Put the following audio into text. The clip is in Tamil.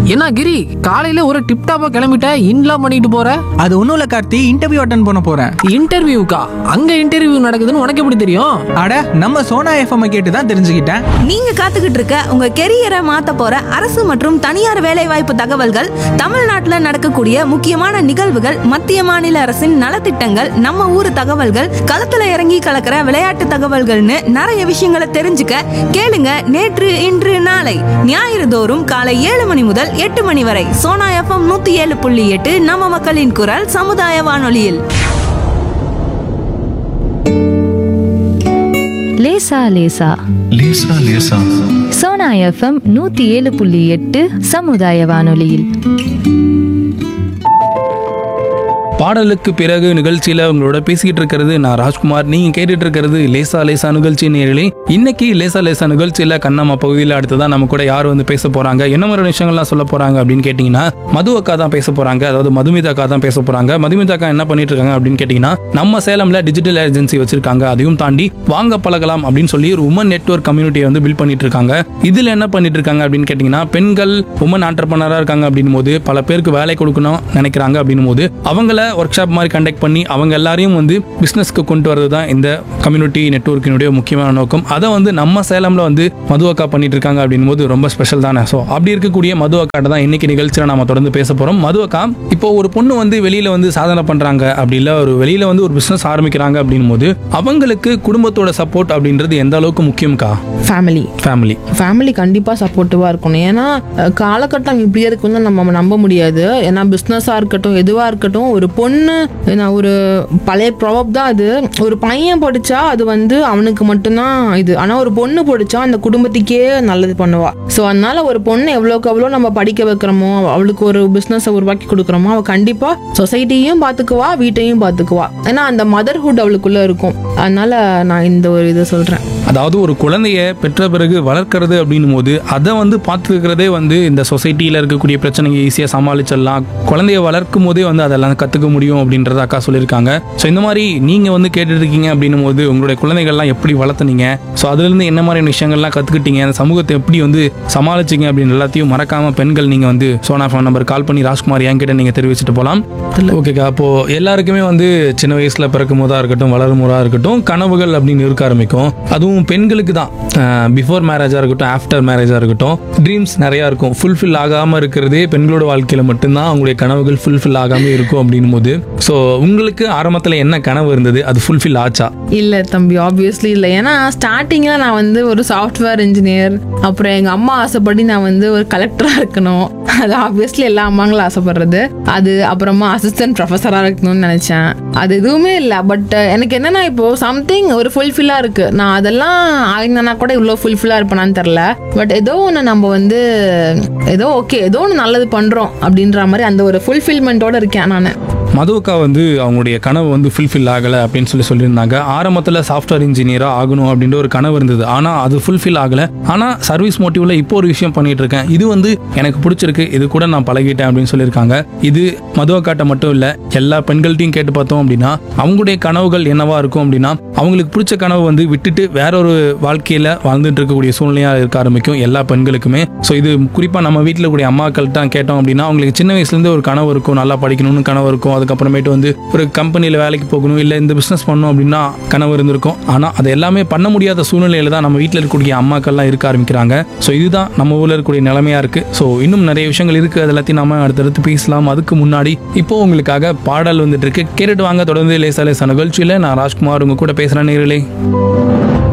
என்ன கிரி காலையில ஒரு டிப்டாப்பா கிளம்பிட்ட இன்லாம் பண்ணிட்டு போற அது ஒன்றும் இல்லை கார்த்தி இன்டர்வியூ அட்டன் பண்ண போகிறேன் இன்டர்வியூக்கா அங்க இன்டர்வியூ நடக்குதுன்னு உனக்கு எப்படி தெரியும் அட நம்ம சோனா எஃப்எம் கேட்டு தான் தெரிஞ்சுக்கிட்டேன் நீங்க காத்துக்கிட்டு இருக்க உங்க கெரியரை மாத்த போற அரசு மற்றும் தனியார் வேலைவாய்ப்பு தகவல்கள் தமிழ்நாட்டுல நடக்கக்கூடிய முக்கியமான நிகழ்வுகள் மத்திய மாநில அரசின் நலத்திட்டங்கள் நம்ம ஊர் தகவல்கள் களத்துல இறங்கி கலக்கிற விளையாட்டு தகவல்கள்னு நிறைய விஷயங்களை தெரிஞ்சுக்க கேளுங்க நேற்று இன்று நாளை ஞாயிறு தோறும் காலை ஏழு மணி முதல் எட்டு மணி வரை சோனா எஃப்எம் நூத்தி ஏழு புள்ளி எட்டு நம்ம மக்களின் குரல் சமுதாய வானொலியில் லேசா லேசா லேசா லேசா சோனா எஃப்எம் நூத்தி ஏழு புள்ளி எட்டு சமுதாய வானொலியில் பாடலுக்கு பிறகு நிகழ்ச்சியில உங்களோட பேசிக்கிட்டு இருக்கிறது நான் ராஜ்குமார் நீங்க கேட்டுட்டு இருக்கிறது லேசா லேசா நிகழ்ச்சி நேர்களே இன்னைக்கு லேசா லேசா நிகழ்ச்சியில கண்ணம்மா பகுதியில் அடுத்ததான் நம்ம கூட யார் வந்து பேச போறாங்க என்ன மாதிரி விஷயங்கள்லாம் சொல்ல போறாங்க அப்படின்னு கேட்டீங்கன்னா மது அக்கா தான் பேச போறாங்க அதாவது மதுமிதா அக்கா தான் பேச போறாங்க மதுமிதா அக்கா என்ன பண்ணிட்டு இருக்காங்க அப்படின்னு கேட்டீங்கன்னா நம்ம சேலம்ல டிஜிட்டல் ஏஜென்சி வச்சிருக்காங்க அதையும் தாண்டி வாங்க பழகலாம் அப்படின்னு சொல்லி ஒரு உமன் நெட்வொர்க் கம்யூனிட்டியை வந்து பில்ட் பண்ணிட்டு இருக்காங்க இதுல என்ன பண்ணிட்டு இருக்காங்க அப்படின்னு கேட்டீங்கன்னா பெண்கள் உமன் ஆண்டர்பனரா இருக்காங்க அப்படின் போது பல பேருக்கு வேலை கொடுக்கணும் நினைக்கிறாங்க அப்படின்னும் போது அவங்கள ஒர்க் ஷாப் மாதிரி கண்டக்ட் பண்ணி அவங்க எல்லாரையும் வந்து பிசினஸ்க்கு கொண்டு வரது தான் இந்த கம்யூனிட்டி நெட்வொர்க்கினுடைய முக்கியமான நோக்கம் அதை வந்து நம்ம சேலம்ல வந்து மது அக்கா பண்ணிட்டு இருக்காங்க அப்படின்னும் போது ரொம்ப ஸ்பெஷல் தானே ஸோ அப்படி இருக்கக்கூடிய மது அக்காட்ட தான் இன்னைக்கு நிகழ்ச்சியில நாம தொடர்ந்து பேச போறோம் மது அக்கா இப்போ ஒரு பொண்ணு வந்து வெளியில வந்து சாதனை பண்றாங்க அப்படி இல்ல ஒரு வெளியில வந்து ஒரு பிசினஸ் ஆரம்பிக்கிறாங்க அப்படின்னும் போது அவங்களுக்கு குடும்பத்தோட சப்போர்ட் அப்படின்றது எந்த அளவுக்கு முக்கியம்க்கா ஃபேமிலி ஃபேமிலி ஃபேமிலி கண்டிப்பாக சப்போர்ட்டிவாக இருக்கணும் ஏன்னா அஹ், காலகட்டம் இப்படியே இருக்குன்னு நம்ம நம்ப முடியாது ஏன்னா பிஸ்னஸாக இருக்கட்டும் எதுவாக இருக்கட்டும் ஒரு பொண்ணு நான் ஒரு பழைய ப்ராபப் தான் அது ஒரு பையன் படித்தா அது வந்து அவனுக்கு மட்டும்தான் இது ஆனால் ஒரு பொண்ணு படித்தா அந்த குடும்பத்துக்கே நல்லது பண்ணுவா ஸோ அதனால ஒரு பொண்ணு எவ்வளோக்கு எவ்வளோ நம்ம படிக்க வைக்கிறோமோ அவளுக்கு ஒரு பிஸ்னஸை உருவாக்கி கொடுக்குறோமோ அவள் கண்டிப்பாக சொசைட்டியும் பார்த்துக்குவா வீட்டையும் பார்த்துக்குவா ஏன்னா அந்த மதர்ஹுட் அவளுக்குள்ளே இருக்கும் அதனால நான் இந்த ஒரு இதை சொல்கிறேன் அதாவது ஒரு குழந்தைய பெற்ற பிறகு வளர்க்கறது அப்படின்னும் போது அதை வந்து பார்த்துக்கிறதே வந்து இந்த சொசைட்டியில் இருக்கக்கூடிய பிரச்சனைங்க ஈஸியாக சமாளிச்சிடலாம் குழந்தைய வளர்க்கும் போதே வந்து அதெல்லாம் கற்றுக்க முடியும் அப்படின்றத அக்கா சொல்லியிருக்காங்க ஸோ இந்த மாதிரி நீங்கள் வந்து கேட்டுட்டு இருக்கீங்க அப்படின்னும் போது உங்களுடைய குழந்தைகள்லாம் எப்படி வளர்த்துனீங்க ஸோ அதுலேருந்து என்ன மாதிரியான விஷயங்கள்லாம் கற்றுக்கிட்டீங்க அந்த சமூகத்தை எப்படி வந்து சமாளிச்சிங்க அப்படின்னு எல்லாத்தையும் மறக்காம பெண்கள் நீங்கள் வந்து சோனா ஃபோன் நம்பர் கால் பண்ணி ராஜ்குமார் என்கிட்ட நீங்கள் தெரிவிச்சுட்டு போகலாம் ஓகேக்கா அப்போது எல்லாருக்குமே வந்து சின்ன வயசில் பிறக்கும் போதாக இருக்கட்டும் வளரும் போதாக இருக்கட்டும் கனவுகள் அப்படின்னு இருக்க ஆரம்பிக்கும் அதுவும் பெண்களுக்கு தான் பிஃபோர் மேரேஜாக இருக்கட்டும் ஆஃப்டர் மேரேஜாக இருக்கட்டும் ட்ரீம்ஸ் நிறையா இருக்கும் ஃபுல்ஃபில் ஆகாமல் இருக்கிறதே பெண்களோட வாழ்க்கையில் மட்டும்தான் அவங்களுடைய கனவுகள் ஃபுல்ஃபில் ஆகாமல் இருக்கும் அப்படின்னும் போது ஸோ உங்களுக்கு ஆரம்பத்தில் என்ன கனவு இருந்தது அது ஃபுல்ஃபில் ஆச்சா இல்லை தம்பி ஆப்வியஸ்லி இல்லை ஏன்னா ஸ்டார்டிங்கில் நான் வந்து ஒரு சாஃப்ட்வேர் இன்ஜினியர் அப்புறம் எங்கள் அம்மா ஆசைப்படி நான் வந்து ஒரு கலெக்டராக இருக்கணும் அது ஆப்வியஸ்லி எல்லா அம்மாங்களும் ஆசைப்படுறது அது அப்புறமா அசிஸ்டன்ட் ப்ரொஃபஸராக இருக்கணும்னு நினச்சேன் அது எதுவுமே இல்லை பட் எனக்கு என்னன்னா இப்போ சம்திங் ஒரு ஃபுல்ஃபில்லாக இருக்கு நான் அதெல்லாம் ஆயிருந்தேன்னா கூட இவ்வளோ ஃபுல்ஃபில்லாக இருப்பேனான்னு தெரில பட் ஏதோ ஒன்று நம்ம வந்து ஏதோ ஓகே ஏதோ ஒன்று நல்லது பண்ணுறோம் அப்படின்ற மாதிரி அந்த ஒரு ஃபுல்ஃபில்மெண்ட்டோட இருக்கேன் நான் மதுவுக்கா வந்து அவங்களுடைய கனவு வந்து ஃபுல்ஃபில் ஆகலை அப்படின்னு சொல்லி சொல்லியிருந்தாங்க ஆரம்பத்தில் சாஃப்ட்வேர் இன்ஜினியராக ஆகணும் அப்படின்ற ஒரு கனவு இருந்தது ஆனால் அது ஃபுல்ஃபில் ஆகலை ஆனால் சர்வீஸ் மோட்டிவில் இப்போ ஒரு விஷயம் பண்ணிட்டு இருக்கேன் இது வந்து எனக்கு பிடிச்சிருக்கு இது கூட நான் பழகிட்டேன் அப்படின்னு சொல்லியிருக்காங்க இது மதுவக்காட்ட மட்டும் இல்லை எல்லா பெண்கள்ட்டையும் கேட்டு பார்த்தோம் அப்படின்னா அவங்களுடைய கனவுகள் என்னவா இருக்கும் அப்படின்னா அவங்களுக்கு பிடிச்ச கனவு வந்து விட்டுட்டு வேற ஒரு வாழ்க்கையில் வாழ்ந்துட்டு இருக்கக்கூடிய சூழ்நிலையாக இருக்க ஆரம்பிக்கும் எல்லா பெண்களுக்குமே ஸோ இது குறிப்பாக நம்ம வீட்டில் கூடிய அம்மாக்கள்கிட்ட கேட்டோம் அப்படின்னா அவங்களுக்கு சின்ன வயசுலேருந்து ஒரு கனவு இருக்கும் நல்லா படிக்கணும்னு கனவு இருக்கும் அதுக்கப்புறமேட்டு வந்து ஒரு கம்பெனியில் வேலைக்கு போகணும் இல்லை இந்த பிஸ்னஸ் பண்ணணும் அப்படின்னா கனவு இருந்திருக்கும் ஆனால் அது எல்லாமே பண்ண முடியாத சூழ்நிலையில தான் நம்ம வீட்டில் இருக்கக்கூடிய அம்மாக்கள்லாம் இருக்க ஆரம்பிக்கிறாங்க ஸோ இதுதான் நம்ம ஊரில் இருக்கக்கூடிய நிலைமையாக இருக்குது ஸோ இன்னும் நிறைய விஷயங்கள் இருக்குது அது எல்லாத்தையும் நம்ம அடுத்தடுத்து பேசலாம் அதுக்கு முன்னாடி இப்போ உங்களுக்காக பாடல் வந்துட்டு இருக்கு கேட்டுட்டு வாங்க தொடர்ந்து லேசா லேசா நிகழ்ச்சியில் நான் ராஜ்குமார் உங்க கூட பேசுகிறேன் நேர்களே